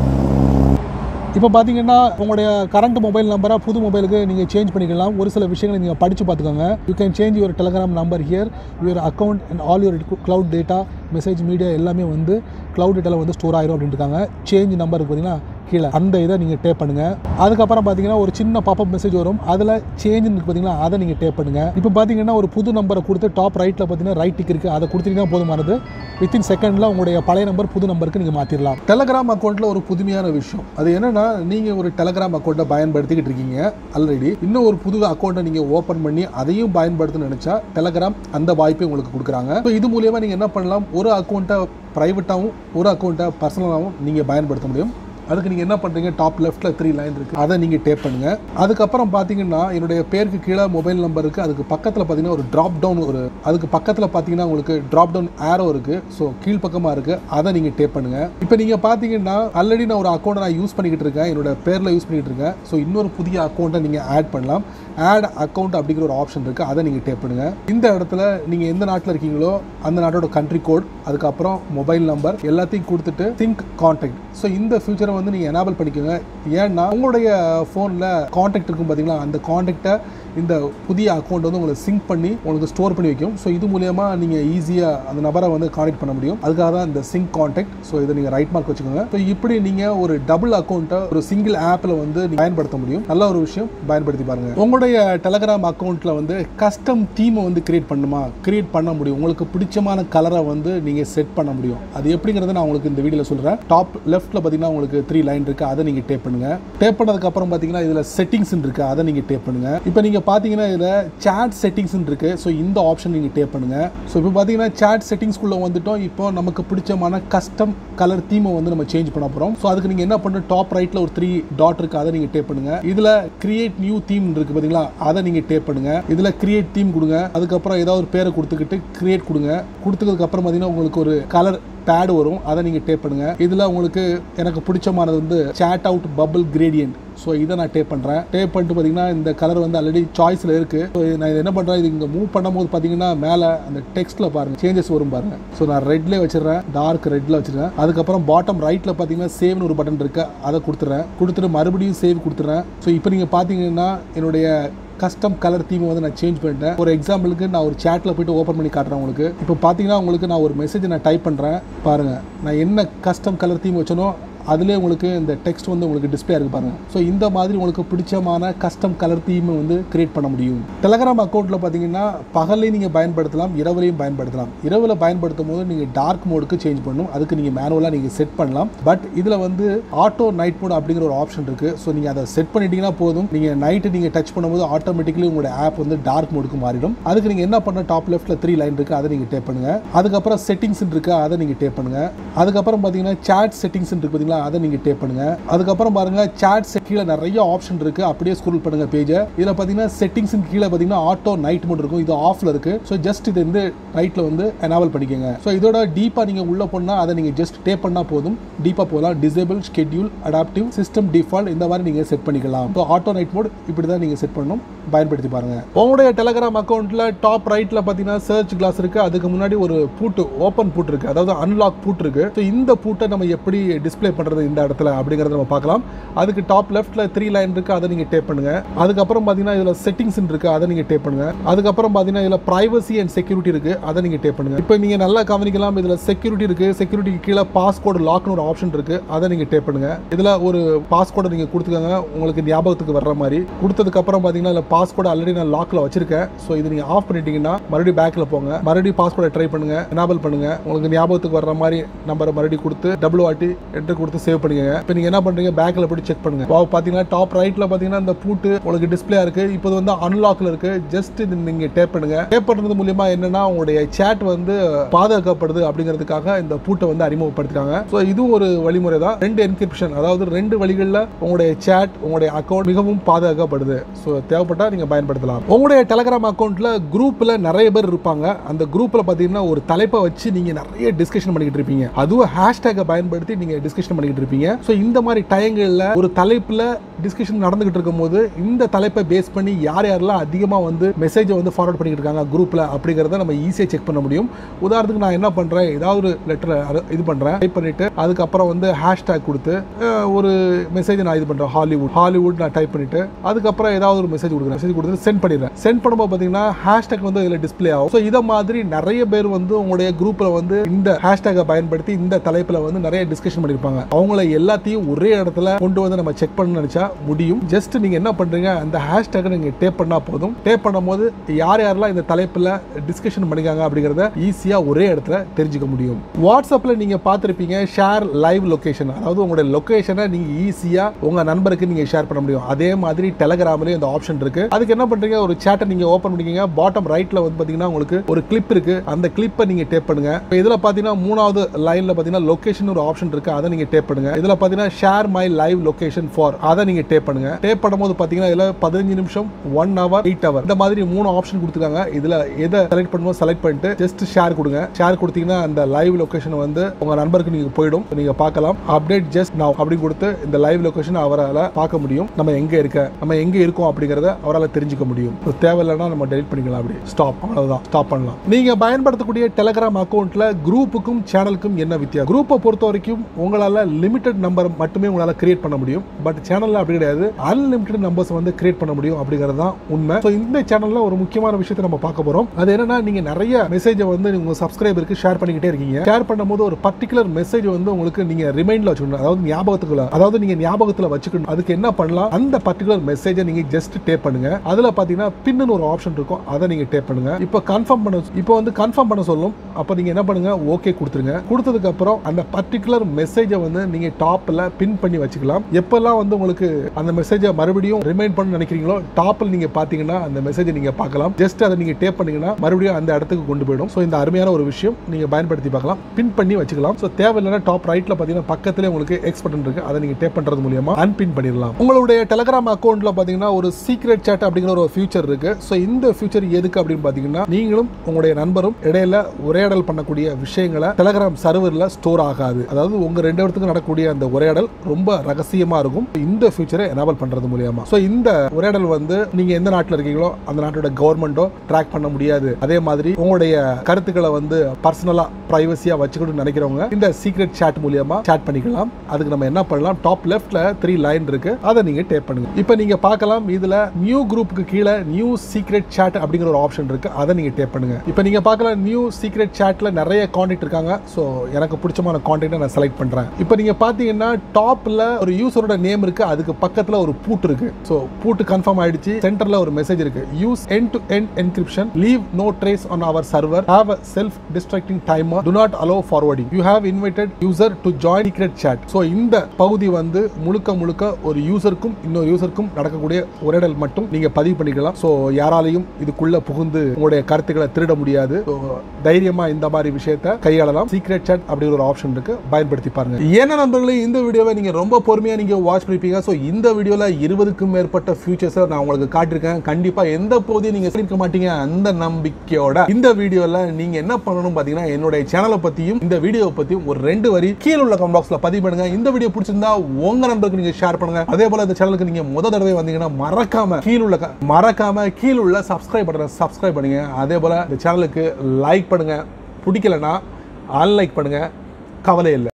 இப்போ பார்த்தீங்கன்னா உங்களுடைய கரண்ட் மொபைல் நம்பரை புது மொபைலுக்கு நீங்கள் சேஞ்ச் பண்ணிக்கலாம் ஒரு சில விஷயங்களை நீங்கள் படித்து பார்த்துக்கோங்க you can change your Telegram number here your account and all your cloud data message media எல்லாமே வந்து க்ளவுட் டேட்டாவில் வந்து ஸ்டோர் ஆயிரும் அப்படின்ட்டு இருக்காங்க சேஞ்ச் நம்பருக்கு பார்த்தீங்கன்னா கீழே அந்த இதை நீங்கள் டேப் பண்ணுங்கள் அதுக்கப்புறம் பார்த்தீங்கன்னா ஒரு சின்ன பாப்பப் மெசேஜ் வரும் அதில் சேஞ்சுன்னு பார்த்தீங்கன்னா அதை நீங்கள் டேப் பண்ணுங்கள் இப்போ பார்த்தீங்கன்னா ஒரு புது நம்பரை கொடுத்து டாப் ரைட்டில் பார்த்தீங்கன்னா ரைட் டிக் இருக்குது அதை கொடுத்தீங்கன்னா போதுமானது வித்தின் செகண்டில் உங்களுடைய பழைய நம்பர் புது நம்பருக்கு நீங்கள் மாற்றிடலாம் டெலகிராம் அக்கௌண்ட்டில் ஒரு புதுமையான விஷயம் அது என்னன்னா நீங்கள் ஒரு டெலகிராம் அக்கௌண்ட்டை பயன்படுத்திக்கிட்டு இருக்கீங்க ஆல்ரெடி இன்னும் ஒரு புது அக்கௌண்ட்டை நீங்கள் ஓப்பன் பண்ணி அதையும் பயன்படுத்தணும்னு நினச்சா டெலகிராம் அந்த வாய்ப்பை உங்களுக்கு கொடுக்குறாங்க ஸோ இது மூலியமாக நீங்கள் என்ன பண்ணலாம் ஒரு அக்கௌண்ட்டை ப்ரைவேட்டாகவும் ஒரு அக்கௌண்ட்டை பர்சனலாகவும் நீங்கள் பயன்படுத்த முடியும் அதுக்கு நீங்கள் என்ன பண்ணுறீங்க டாப் லெஃப்ட்டில் த்ரீ லைன் இருக்குது அதை நீங்கள் டேப் பண்ணுங்கள் அதுக்கப்புறம் பார்த்தீங்கன்னா என்னுடைய பேருக்கு கீழே மொபைல் நம்பர் இருக்குது அதுக்கு பக்கத்தில் பார்த்தீங்கன்னா ஒரு ட்ராப் டவுன் ஒரு அதுக்கு பக்கத்தில் பார்த்தீங்கன்னா உங்களுக்கு ட்ராப் டவுன் ஆரோ இருக்குது ஸோ கீழ்ப்பக்கமாக இருக்குது அதை நீங்கள் டேப் பண்ணுங்கள் இப்போ நீங்கள் பார்த்தீங்கன்னா ஆல்ரெடி நான் ஒரு அக்கௌண்ட்டை நான் யூஸ் பண்ணிக்கிட்டு இருக்கேன் என்னோட பேரில் யூஸ் பண்ணிக்கிட்டு இருக்கேன் ஸோ இன்னொரு புதிய அக்கௌண்ட்டை நீங்கள் ஆட் பண்ணலாம் ஆட் அக்கௌண்ட் அப்படிங்கிற ஒரு ஆப்ஷன் இருக்குது அதை நீங்கள் டேப் பண்ணுங்கள் இந்த இடத்துல நீங்கள் எந்த நாட்டில் இருக்கீங்களோ அந்த நாட்டோட கண்ட்ரி கோட் அதுக்கப்புறம் மொபைல் நம்பர் எல்லாத்தையும் கொடுத்துட்டு திங்க் கான்டாக்ட் ஸோ இந்த ஃபியூச்சரை வந்து நீங்கள் எனேபிள் பண்ணிக்கோங்க ஏன்னா உங்களுடைய ஃபோனில் கான்டாக்ட் இருக்கும் பார்த்தீங்களா அந்த கான்டாக்டை இந்த புதிய அக்கௌண்ட் வந்து உங்களுக்கு சிங்க் பண்ணி உங்களுக்கு ஸ்டோர் பண்ணி வைக்கும் ஸோ இது மூலியமா நீங்கள் ஈஸியாக அந்த நபரை வந்து கான்டாக்ட் பண்ண முடியும் அதுக்காக தான் இந்த சிங்க் கான்டாக்ட் ஸோ இதை நீங்கள் ரைட் மார்க் வச்சுக்கோங்க ஸோ இப்படி நீங்கள் ஒரு டபுள் அக்கௌண்ட்டை ஒரு சிங்கிள் ஆப்பில் வந்து நீங்க பயன்படுத்த முடியும் நல்ல ஒரு விஷயம் பயன்படுத்தி பாருங்க உங்களுடைய டெலகிராம் அக்கௌண்ட்டில் வந்து கஸ்டம் தீமை வந்து கிரியேட் பண்ணுமா கிரியேட் பண்ண முடியும் உங்களுக்கு பிடிச்சமான கலரை வந்து நீங்கள் செட் பண்ண முடியும் அது எப்படிங்கிறத நான் உங்களுக்கு இந்த வீடியோவில் சொல்கிறேன் டாப் லெஃப்ட்டில் பார்த்தீங்கன்னா உங்களுக்கு த்ரீ லைன் இருக்குது அதை நீங்கள் டேப் பண்ணுங்க டேப் பண்ணதுக்கப்புறம் பார்த்தீங்கன்னா இதில் செட்டிங்ஸ் இருக்குது அதை நீங்கள் டேப் பண்ணுங்க இப்போ நீங்கள் பார்த்தீங்கன்னா இதில் சேட் செட்டிங்ஸ் இருக்குது ஸோ இந்த ஆப்ஷன் நீங்கள் டேப் பண்ணுங்க ஸோ இப்போ பார்த்தீங்கன்னா சேட் செட்டிங்ஸ்குள்ளே வந்துட்டோம் இப்போ நமக்கு பிடிச்சமான கஸ்டம் கலர் தீமை வந்து நம்ம சேஞ்ச் பண்ண போகிறோம் ஸோ அதுக்கு நீங்கள் என்ன பண்ணணும் டாப் ரைட்டில் ஒரு த்ரீ டாட் இருக்குது அதை நீங்கள் டேப் பண்ணுங்க இதில் கிரியேட் நியூ தீம் இருக்குது பார்த்தீங்களா அதை நீங்கள் டேப் பண்ணுங்க இதில் கிரியேட் தீம் கொடுங்க அதுக்கப்புறம் ஏதாவது ஒரு பேரை கொடுத்துக்கிட்டு கிரியேட் கொடுங்க கொடுத்ததுக்கு அப்புறம் பார்த்தீங்கன்னா உங்களுக்கு ஒரு கலர் பேட் வரும் அதை நீங்கள் டேப் பண்ணுங்க இதில் உங்களுக்கு எனக்கு பிடிச்சமானது வந்து chat out bubble gradient so இதை நான் டேப் பண்ணுறேன் டேப் பண்ணிட்டு பார்த்தீங்கன்னா இந்த கலர் வந்து ஆல்ரெடி சாய்ஸில் இருக்குது ஸோ நான் இதை என்ன பண்ணுறேன் இது இங்கே மூவ் பண்ணும்போது பார்த்தீங்கன்னா மேலே அந்த டெக்ஸ்ட்டில் பாருங்கள் சேஞ்சஸ் வரும் பாருங்க ஸோ நான் ரெட்லேயே வச்சிடுறேன் டார்க் ரெட்டில் வச்சிருக்கேன் அதுக்கப்புறம் பாட்டம் ரைட்டில் பார்த்தீங்கன்னா சேவ்னு ஒரு பட்டன் இருக்கு அதை கொடுத்துறேன் கொடுத்துட்டு மறுபடியும் சேவ் கொடுத்துறேன் ஸோ இப்போ நீங்கள் பார்த்தீங்கன்னா என்னுடைய கஸ்டம் கலர் தீமை வந்து நான் சேஞ்ச் பண்ணிட்டேன் ஒரு எக்ஸாம்பிளுக்கு நான் ஒரு சேட்டில் போயிட்டு ஓப்பன் பண்ணி காட்டுறேன் உங்களுக்கு இப்போ பார்த்தீங்கன்னா உங்களுக்கு நான் ஒரு மெசேஜ் நான் டைப் பண்ணுறேன் பாருங்கள் நான் என்ன கஸ்டம் கலர் தீம் வச்சனோ அதிலே உங்களுக்கு இந்த டெக்ஸ்ட் வந்து உங்களுக்கு டிஸ்பிளே இருக்கு பாருங்க ஸோ இந்த மாதிரி உங்களுக்கு பிடிச்சமான கஸ்டம் கலர் தீமை வந்து கிரியேட் பண்ண முடியும் டெலகிராம் அக்கௌண்ட்டில் பார்த்தீங்கன்னா பகல்லையும் நீங்கள் பயன்படுத்தலாம் இரவுலையும் பயன்படுத்தலாம் இரவில் பயன்படுத்தும் போது நீங்கள் டார்க் மோடுக்கு சேஞ்ச் பண்ணணும் அதுக்கு நீங்கள் மேனுவலாக நீங்கள் செட் பண்ணலாம் பட் இதில் வந்து ஆட்டோ நைட் மோட் அப்படிங்கிற ஒரு ஆப்ஷன் இருக்குது ஸோ நீங்கள் அதை செட் பண்ணிட்டீங்கன்னா போதும் நீங்கள் நைட்டு நீங்கள் டச் பண்ணும்போது ஆட்டோமேட்டிக்கலி உங்களோட ஆப் வந்து டார்க் மோடுக்கு மாறிடும் அதுக்கு நீங்கள் என்ன பண்ண டாப் லெஃப்ட்டில் த்ரீ லைன் இருக்குது அதை நீங்கள் டேப் பண்ணுங்கள் அதுக்கப்புறம் செட்டிங்ஸ் இருக்குது அதை நீங்கள் டேப் பண்ணுங்கள் அதுக்கப்புறம் பார்த்தீங்கன்னா சேட் செட்டிங்ஸ் இருக்குது பார்த்தீங்களா பார்த்தீங்களா அதை நீங்கள் டேப் பண்ணுங்க அதுக்கப்புறம் பாருங்க சாட்ஸ் கீழே நிறைய ஆப்ஷன் இருக்கு அப்படியே ஸ்க்ரோல் பண்ணுங்க பேஜை இதில் பார்த்தீங்கன்னா செட்டிங்ஸ் கீழே பார்த்தீங்கன்னா ஆட்டோ நைட் மோட் இருக்கும் இது ஆஃப்ல இருக்கு ஸோ ஜஸ்ட் இது வந்து ரைட்ல வந்து எனேபிள் பண்ணிக்கோங்க ஸோ இதோட டீப்பாக நீங்கள் உள்ள போனா அதை நீங்கள் ஜஸ்ட் டேப் பண்ணால் போதும் டீப்பாக போகலாம் disable schedule adaptive system default இந்த மாதிரி நீங்கள் செட் பண்ணிக்கலாம் ஸோ ஆட்டோ நைட் மோட் இப்படி தான் நீங்கள் செட் பண்ணணும் பயன்படுத்தி பாருங்க உங்களுடைய டெலகிராம் அக்கௌண்ட்ல டாப் ரைட்ல பார்த்தீங்கன்னா சர்ச் கிளாஸ் இருக்கு அதுக்கு முன்னாடி ஒரு பூட்டு ஓப்பன் பூட் இருக்கு அதாவது அன்லாக் பூட் இருக்கு ஸோ இந்த பூட்டை நம்ம எப்படி டிஸ்ப்ளே பண்றது இந்த இடத்துல அப்படிங்கறத நம்ம பார்க்கலாம் அதுக்கு டாப் லெஃப்ட்ல த்ரீ லைன் இருக்கு அதை நீங்க டேப் பண்ணுங்க அதுக்கப்புறம் பார்த்தீங்கன்னா இதுல செட்டிங்ஸ் இருக்கு அதை நீங்க டேப் பண்ணுங்க அதுக்கப்புறம் பார்த்தீங்கன்னா இதுல பிரைவசி அண்ட் செக்யூரிட்டி இருக்கு அதை நீங்க டேப் பண்ணுங்க இப்போ நீங்க நல்லா கவனிக்கலாம் இதுல செக்யூரிட்டி இருக்கு செக்யூரிட்டிக்கு கீழே பாஸ்கோடு லாக்னு ஒரு ஆப்ஷன் இருக்கு அதை நீங்க டேப் பண்ணுங்க இதுல ஒரு பாஸ்கோடை நீங்க கொடுத்துக்கோங்க உங்களுக்கு ஞாபகத்துக்கு வர்ற மாதிரி கொடுத்ததுக்கு அப்புறம் பார்த்தீங்கன்னா இதுல பாஸ்கோடு ஆல்ரெடி நான் லாக்ல வச்சிருக்கேன் ஸோ இது நீங்க ஆஃப் பண்ணிட்டீங்கன்னா மறுபடியும் பேக்ல போங்க மறுபடியும் பாஸ்கோடை ட்ரை பண்ணுங்க எனேபிள் பண்ணுங்க உங்களுக்கு ஞாபகத்துக்கு வர்ற மாதிரி நம்பரை மறுபடியும் கொடுத்து டபுள் வாட்டி என்டர் கொடுத்து சேவ் பண்ணிக்கங்க இப்போ நீங்க என்ன பண்றீங்க பேக்ல போய் செக் பண்ணுங்க இப்போ பார்த்தீங்கன்னா டாப் ரைட்ல பார்த்தீங்கன்னா இந்த பூட்டு உங்களுக்கு டிஸ்ப்ளே இருக்கு இப்போ இது வந்து அன்லாக்ல இருக்கு ஜஸ்ட் இது நீங்க டேப் பண்ணுங்க டேப் பண்றது மூலியமா என்னன்னா உங்களுடைய சேட் வந்து பாதுகாக்கப்படுது அப்படிங்கிறதுக்காக இந்த பூட்டை வந்து அறிமுகப்படுத்திருக்காங்க ஸோ இதுவும் ஒரு வழிமுறை தான் ரெண்டு என்கிரிப்ஷன் அதாவது ரெண்டு வழிகளில் உங்களுடைய சேட் உங்களுடைய அக்கௌண்ட் மிகவும் பாதுகாக்கப்படுது ஸோ தேவைப்பட்டா நீங்க பயன்படுத்தலாம் உங்களுடைய டெலகிராம் அக்கௌண்ட்ல குரூப்ல நிறைய பேர் இருப்பாங்க அந்த குரூப்ல பாத்தீங்கன்னா ஒரு தலைப்பை வச்சு நீங்க நிறைய டிஸ்கஷன் பண்ணிக்கிட்டு இருப்பீங்க அதுவும் ஹேஷ்டேக்கை பயன்படுத்தி நீங்க டிஸ்கஷன் பண்ணிக்கிட்டு இருப்பீங்க ஸோ இந்த மாதிரி டயங்கள்ல ஒரு தலைப்புல டிஸ்கஷன் நடந்துகிட்டு இருக்கும்போது இந்த தலைப்பை பேஸ் பண்ணி யார் யாரெல்லாம் அதிகமாக வந்து மெசேஜை வந்து ஃபார்வர்ட் பண்ணிட்டு இருக்காங்க குரூப்ல அப்படிங்கிறத நம்ம ஈஸியாக செக் பண்ண முடியும் உதாரணத்துக்கு நான் என்ன பண்றேன் ஏதாவது ஒரு லெட்டர் இது பண்றேன் டைப் பண்ணிட்டு அதுக்கப்புறம் வந்து ஹேஷ்டேக் கொடுத்து அஹ், ஒரு மெசேஜ் நான் இது பண்றேன் ஹாலிவுட் ஹாலிவுட் நான் டைப் பண்ணிட்டு அதுக்கப்புறம் ஏதாவது ஒரு மெசேஜ் கொடுக்குறேன் மெசேஜ் கொடுத்து சென்ட் பண்ணிடுறேன் சென்ட் பண்ணும்போது பார்த்தீங்கன்னா ஹேஷ்டேக் வந்து இதில் டிஸ்ப்ளே ஆகும் ஸோ இதை மாதிரி நிறைய பேர் வந்து உங்களுடைய குரூப்பில் வந்து இந்த ஹேஷ்டேக்கை பயன்படுத்தி இந்த தலைப்பில் வந்து நிறைய டிஸ்கஷன் பண்ணியிருப்பாங்க அவங்கள எல்லாத்தையும் ஒரே இடத்துல கொண்டு வந்து நம்ம செக் பண்ண நினைச்சா முடியும் ஜஸ்ட் நீங்க என்ன பண்றீங்க அந்த ஹேஷ்டேக்கை நீங்க டேப் பண்ணா போதும் டேப் பண்ணும்போது யார் யாரெல்லாம் இந்த தலைப்பில் டிஸ்கஷன் பண்ணிக்காங்க அப்படிங்கிறத ஈஸியா ஒரே இடத்துல தெரிஞ்சுக்க முடியும் வாட்ஸ்அப்ல நீங்க பார்த்திருப்பீங்க ஷேர் லைவ் லொகேஷன் அதாவது உங்களுடைய லொகேஷனை நீங்க ஈஸியா உங்க நண்பருக்கு நீங்க ஷேர் பண்ண முடியும் அதே மாதிரி டெலகிராம்லயும் இந்த ஆப்ஷன் இருக்கு அதுக்கு என்ன பண்றீங்க ஒரு சேட்டை நீங்க ஓபன் பண்ணிக்கீங்க பாட்டம் ரைட்ல வந்து பாத்தீங்கன்னா உங்களுக்கு ஒரு கிளிப் இருக்கு அந்த கிளிப்பை நீங்க டேப் பண்ணுங்க இப்போ இதுல பாத்தீங்கன்னா மூணாவது லைன்ல பாத்தீங்கன்னா லொகேஷன் ஒரு ஆப்ஷன் இருக்கு அதை நீங்க டேப் பண்ணுங்க இதுல பாத்தீங்கன்னா share my live location for அதை நீங்க டேப் பண்ணுங்க டேப் பண்ணும்போது பாத்தீங்கன்னா இதுல பதினஞ்சு நிமிஷம் ஒன் ஹவர் எயிட் ஹவர் இந்த மாதிரி மூணு ஆப்ஷன் கொடுத்துருக்காங்க இதுல எதை செலக்ட் பண்ணுமோ செலக்ட் பண்ணிட்டு ஜஸ்ட் ஷேர் கொடுங்க ஷேர் கொடுத்தீங்கன்னா அந்த லைவ் லொகேஷன் வந்து உங்க நண்பருக்கு நீங்க போயிடும் நீங்க பார்க்கலாம் அப்டேட் ஜஸ்ட் now அப்படி கொடுத்து இந்த லைவ் லொகேஷன் அவரால் பார்க்க முடியும் நம்ம எங்க இருக்க நம்ம எங்க இருக்கோம் அப்படிங்கறத அவரால் தெரிஞ்சுக்க முடியும் So, தேவையில்லைன்னா நம்ம டெலிட் பண்ணிக்கலாம் அப்படி ஸ்டாப் அவ்வளவுதான் ஸ்டாப் பண்ணலாம் நீங்க பயன்படுத்தக்கூடிய டெலகிராம் அக்கௌண்ட்ல குரூப்புக்கும் சேனலுக்கும் என்ன வித்தியாசம் குரூப்பை பொறுத்த வரைக்கும் உங்களால லிமிடெட் நம்பர் மட்டுமே உங்களால கிரியேட் பண்ண முடியும் பட் சேனல்ல அப்படி கிடையாது அன்லிமிட்டட் நம்பர்ஸ் வந்து கிரியேட் பண்ண முடியும் அப்படிங்கிறது தான் உண்மை ஸோ இந்த சேனல்ல ஒரு முக்கியமான விஷயத்தை நம்ம பார்க்க போறோம் அது என்னன்னா நீங்க நிறைய மெசேஜை வந்து உங்க சப்ஸ்கிரைபருக்கு ஷேர் பண்ணிக்கிட்டே இருக்கீங்க ஷேர் பண்ணும்போது ஒரு பர்டிகுலர் மெசேஜ் வந்து உங்களுக்கு நீங்க ரிமைண்ட்ல வச்சுக்கணும் அதாவது ஞாபகத்துக்குள்ள அதாவது நீங்க ஞாபகத்துல வச்சுக்கணும் அதுக்கு என்ன பண்ணலாம் அந்த பர்டிகுலர் மெசேஜை நீங்க ஜஸ்ட் டேப் பண்ணுங்க அதுல பாத்தீங்கன்னா பின்னு ஒரு ஆப்ஷன் இருக்கும் அதை நீங்க டேப் பண்ணுங்க இப்போ கன்ஃபார்ம் பண்ண இப்போ வந்து கன்ஃபார்ம் பண்ண சொல்லும் அப்போ நீங்க என்ன பண்ணுங்க ஓகே கொடுத்துருங்க கொடுத்ததுக்கு அப்புறம் அந்த பர்டிகுலர் மெசேஜை வந்து நீங்க டாப்ல பின் பண்ணி வச்சுக்கலாம் எப்பெல்லாம் வந்து உங்களுக்கு அந்த மெசேஜை மறுபடியும் ரிமைண்ட் பண்ண நினைக்கிறீங்களோ டாப்ல நீங்க பாத்தீங்கன்னா அந்த மெசேஜை நீங்க பார்க்கலாம் ஜஸ்ட் அதை நீங்க டேப் பண்ணீங்கன்னா மறுபடியும் அந்த இடத்துக்கு கொண்டு போயிடும் ஸோ இந்த அருமையான ஒரு விஷயம் நீங்க பயன்படுத்தி பார்க்கலாம் பின் பண்ணி வச்சுக்கலாம் ஸோ தேவையில்லைன்னா டாப் ரைட்ல பாத்தீங்கன்னா பக்கத்துல உங்களுக்கு எக்ஸ் பட்டன் இருக்கு அதை நீங்க டேப் பண்றது மூலியமா அன்பின் பண்ணிடலாம் உங்களுடைய டெலகிராம் அக்கௌண்ட்ல பாத்தீங்கன்னா ஒரு சீக்ரெட் chat அப்படிங்கிற ஒரு ஃபியூச்சர் இருக்கு ஸோ இந்த ஃபியூச்சர் எதுக்கு அப்படின்னு பாத்தீங்கன்னா நீங்களும் உங்களுடைய நண்பரும் இடையில உரையாடல் பண்ணக்கூடிய விஷயங்களை டெலகிராம் சர்வர்ல ஸ்டோர் ஆகாது அதாவது உங்க ரெண்டு இடத்துக்கு நடக்கக்கூடிய அந்த உரையாடல் ரொம்ப ரகசியமா இருக்கும் இந்த ஃபியூச்சரை எனேபிள் பண்றது மூலியமா ஸோ இந்த உரையாடல் வந்து நீங்க எந்த நாட்டில் இருக்கீங்களோ அந்த நாட்டோட கவர்மெண்ட்டோ ட்ராக் பண்ண முடியாது அதே மாதிரி உங்களுடைய கருத்துக்களை வந்து பர்சனலா பிரைவசியா வச்சுக்கணும்னு நினைக்கிறவங்க இந்த சீக்ரெட் chat மூலியமா chat பண்ணிக்கலாம் அதுக்கு நம்ம என்ன பண்ணலாம் டாப் லெஃப்ட்ல த்ரீ லைன் இருக்கு அதை நீங்க டேப் பண்ணுங்க இப்போ நீங்க பார்க்கலாம் இதுல நியூ குரூப்புக்கு கீழே நியூ சீக்ரெட் chat அப்படிங்கிற ஒரு ஆப்ஷன் இருக்கு அதை நீங்க டேப் பண்ணுங்க இப்போ நீங்க பார்க்கலாம் நியூ சீக்ரெட் chatல நிறைய காண்டாக்ட் இருக்காங்க ஸோ எனக்கு பிடிச்சமான காண்டாக்டை நான் செலக்ட் பண்றேன் இப்போ நீங்க பாத்தீங்கன்னா டாப்ல ஒரு யூசரோட நேம் இருக்கு அதுக்கு பக்கத்துல ஒரு பூட் இருக்கு ஸோ பூட்டு கன்ஃபார்ம் ஆயிடுச்சு சென்டர்ல ஒரு மெசேஜ் இருக்கு use end to end encryption leave no trace on our server have a self destructing timer to not allow forwarding you have invited user to join secret chat so இந்த பகுதி வந்து முழுக்க முழுக்க ஒரு யூசருக்கும் இன்னொரு யூசருக்கும் நடக்கக்கூடிய உரையாடல் மட்டும் நீங்க பதிவு பண்ணிக்கலாம் ஸோ யாராலையும் இதுக்குள்ள புகுந்து உங்களுடைய கருத்துக்களை திருட முடியாது So, தைரியமா இந்த மாதிரி விஷயத்த கையாளலாம் சீக்ரெட் chat அப்படிங்கிற ஒரு ஆப்ஷன் இருக்கு பயன்படுத்தி பாருங்க என்ன நண்பர்களே இந்த வீடியோவை நீங்கள் ரொம்ப பொறுமையாக நீங்கள் வாட்ச் பண்ணிருப்பீங்க ஸோ இந்த வீடியோவில் இருபதுக்கும் மேற்பட்ட ஃபியூச்சர்ஸை நான் உங்களுக்கு காட்டியிருக்கேன் கண்டிப்பாக எந்த போதையும் நீங்கள் சொல்லியிருக்க மாட்டீங்க அந்த நம்பிக்கையோட இந்த வீடியோவில் நீங்கள் என்ன பண்ணணும் பார்த்தீங்கன்னா என்னுடைய சேனலை பற்றியும் இந்த வீடியோவை பற்றியும் ஒரு ரெண்டு வரி கீழே உள்ள கமெண்ட் பாக்ஸில் பதிவு பண்ணுங்க இந்த வீடியோ பிடிச்சிருந்தா உங்கள் நண்பருக்கு நீங்கள் ஷேர் பண்ணுங்க அதே போல் இந்த சேனலுக்கு நீங்கள் முத தடவை வந்தீங்கன்னா மறக்காம கீழே உள்ள க- மறக்காம கீழே உள்ள சப்ஸ்கிரைப் பட்டனை சப்ஸ்கிரைப் பண்ணுங்க அதே போல் இந்த சேனலுக்கு லைக் பண்ணுங்க பிடிக்கலனா அன்லைக் பண்ணுங்க கவலை இல்லை